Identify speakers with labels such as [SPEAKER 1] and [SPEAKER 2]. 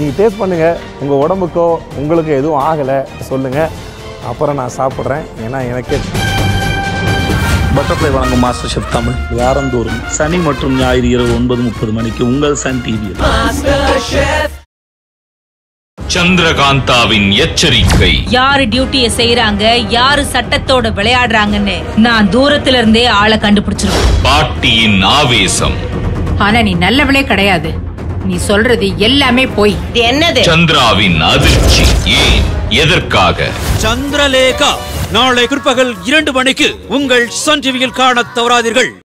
[SPEAKER 1] நீங்கள் டேஸ்ட் பண்ணுங்கள் உங்கள் உடம்புக்கோ உங்களுக்கு எதுவும் ஆகலை சொல்லுங்கள் அப்புறம் நான் சாப்பிட்றேன் ஏன்னா எனக்கே
[SPEAKER 2] பட்டர்ஃப்ளை வழங்கும் மாஸ்டர் ஷெஃப் தமிழ் வாரந்தோறும் சனி மற்றும் ஞாயிறு இரவு ஒன்பது முப்பது மணிக்கு உங்கள் சன் டிவியில்
[SPEAKER 3] சந்திரகாந்தாவின் எச்சரிக்கை
[SPEAKER 4] யாரு டியூட்டிய செய்யறாங்க யாரு சட்டத்தோட விளையாடுறாங்கன்னு நான் தூரத்துல இருந்தே ஆளை கண்டுபிடிச்சிருவேன்
[SPEAKER 3] பாட்டியின் ஆவேசம்
[SPEAKER 5] ஆனா நீ நல்லவளே கிடையாது நீ சொல்றது எல்லாமே போய்
[SPEAKER 4] என்னது
[SPEAKER 3] சந்திராவின் அதிர்ச்சி ஏன் எதற்காக
[SPEAKER 6] சந்திரலேகா நாளை பிற்பகல் இரண்டு மணிக்கு உங்கள் சன் டிவியில் காணத் தவறாதீர்கள்